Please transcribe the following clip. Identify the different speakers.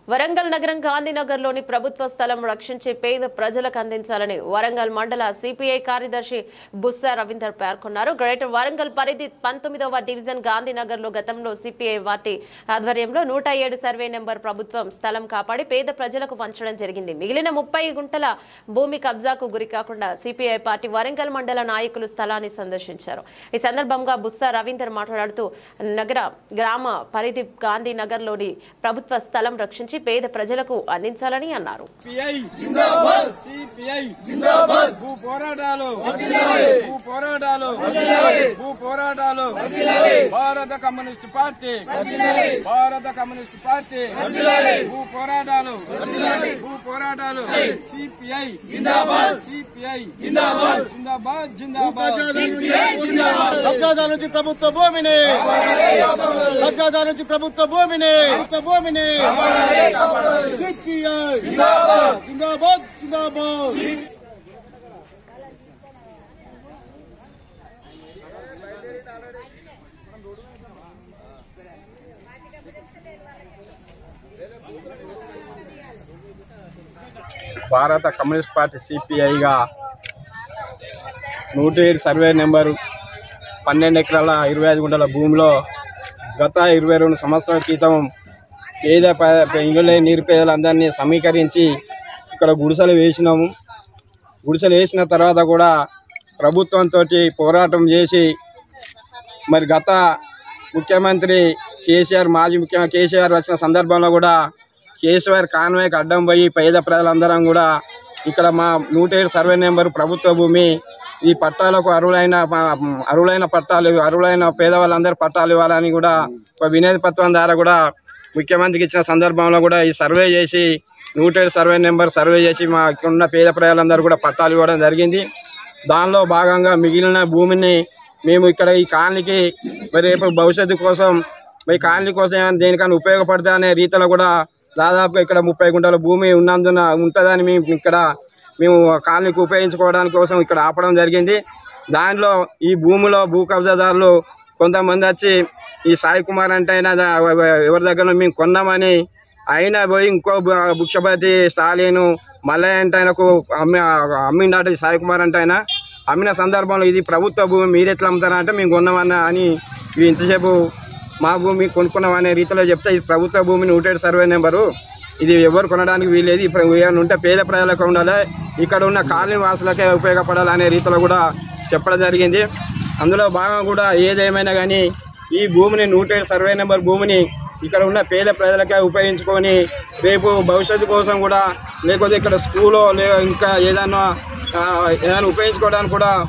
Speaker 1: వరంగల్ నగరం గాంధీనగర్లోని ప్రభుత్వ స్థలం రక్షించి పేద ప్రజలకు అందించాలని వరంగల్ మండల సిపిఐ కార్యదర్శి బుస్సా రవీందర్ పేర్కొన్నారు గ్రేటర్ వరంగల్ పరిధి పంతొమ్మిదవ డివిజన్ గాంధీనగర్లో గతంలో సిపిఐ పార్టీ ఆధ్వర్యంలో నూట ఏడు సర్వే నెంబర్ ప్రభుత్వం స్థలం కాపాడి పేద ప్రజలకు పంచడం జరిగింది మిగిలిన ముప్పై గుంటల భూమి కబ్జాకు గురి కాకుండా సిపిఐ పార్టీ వరంగల్ మండల నాయకులు స్థలాన్ని సందర్శించారు ఈ సందర్భంగా బుస్సా రవీందర్ మాట్లాడుతూ నగర గ్రామ పరిధి గాంధీనగర్లోని ప్రభుత్వ స్థలం రక్షించి పేద ప్రజలకు అందించాలని అన్నారు
Speaker 2: సిపిఐ జిందాబాద్ సిపిఐ జిందాబాద్ భూ పోరాటాలు భూ పోరాటాలు భూ పోరాటాలు భారత కమ్యూనిస్ట్ పార్టీ భారత కమ్యూనిస్ట్ పార్టీ భూ పోరాటాలు భూ పోరాటాలు సిపిఐ జిందాబాద్ సిపిఐ జిందాబాద్ జిందాబాద్ జిందాబాద్
Speaker 3: కబ్జాదారు నుంచి ప్రభుత్వ భూమిని కబ్జాదారు నుంచి ప్రభుత్వ భూమిని ప్రభుత్వ భూమిని సిపిఐ జిందాబాద్ జిందాబాద్
Speaker 4: భారత కమ్యూనిస్ట్ పార్టీ సిపిఐగా నూట ఏడు సర్వే నెంబరు పన్నెండు ఎకరాల ఇరవై ఐదు గుంటల భూమిలో గత ఇరవై రెండు సంవత్సరాల క్రితం పేద ప- ఇళ్ళ నిరుపేదలందరినీ సమీకరించి ఇక్కడ గుడిసెలు వేసినాము గుడిసెలు వేసిన తర్వాత కూడా ప్రభుత్వంతో పోరాటం చేసి మరి గత ముఖ్యమంత్రి కేసీఆర్ మాజీ ముఖ్యమంత్రి కేసీఆర్ వచ్చిన సందర్భంలో కూడా కేసీఆర్ కాన్వాయ్కి అడ్డం పోయి పేద ప్రజలందరం కూడా ఇక్కడ మా నూట ఏడు సర్వే నెంబర్ ప్రభుత్వ భూమి ఈ పట్టాలకు అర్హులైన అర్హులైన పట్టాలు అర్హులైన పేదవాళ్ళందరూ పట్టాలు ఇవ్వాలని కూడా ఒక వినతి పత్రం ద్వారా కూడా ముఖ్యమంత్రికి ఇచ్చిన సందర్భంలో కూడా ఈ సర్వే చేసి నూట ఏడు సర్వే నెంబర్ సర్వే చేసి మా ఇక్కడ ఉన్న పేద ప్రజలందరూ కూడా పట్టాలు ఇవ్వడం జరిగింది దానిలో భాగంగా మిగిలిన భూమిని మేము ఇక్కడ ఈ కాలనీకి మరి రేపు భవిష్యత్తు కోసం మరి కాలనీ కోసం ఏమైనా దేనికైనా ఉపయోగపడతా అనే రీతిలో కూడా దాదాపుగా ఇక్కడ ముప్పై గుంటల భూమి ఉన్నందున ఉంటుందని మేము ఇక్కడ మేము కాలనీకి ఉపయోగించుకోవడానికి కోసం ఇక్కడ ఆపడం జరిగింది దానిలో ఈ భూమిలో భూ కబ్జాదారులు కొంతమంది వచ్చి ఈ సాయి కుమార్ అంటే అయినా దా- ఎవరి దగ్గర మేము కొన్నామని అయినా పోయి ఇంకో బు- బుక్షపతి స్టాలిన్ మల్లయ్య అంటే ఆయనకు అమ్మి అమ్మిండట ఈ సాయి కుమార్ అంటే ఆయన అమ్మిన సందర్భంలో ఇది ప్రభుత్వ భూమి మీరు ఎట్లా అమ్ముతారా అంటే మేము కొన్నామన్నా అని ఇవి ఇంతసేపు మా భూమి కొనుక్కున్నాం అనే రీతిలో చెప్తే ఇది ప్రభుత్వ భూమి నూట ఏడు సర్వే నెంబరు ఇది ఎవరు కొనడానికి వీలేదు ఇప్పుడు ఏమైనా ఉంటే పేద ప్రజలకు ఉండాలి ఇక్కడ ఉన్న కాలనీ వాసులకే ఉపయోగపడాలి అనే రీతిలో కూడా చెప్పడం జరిగింది అందులో భాగంగా కూడా ఏదేమైనా కానీ ఈ భూమిని నూట ఏడు సర్వే నెంబర్ భూమిని ఇక్కడ ఉన్న పేద ప్రజలకే ఉపయోగించుకొని రేపు భవిష్యత్తు కోసం కూడా లేకపోతే ఇక్కడ స్కూలో లే ఇంకా ఏదైనా ఆ, ఏదైనా ఉపయోగించుకోవడానికి కూడా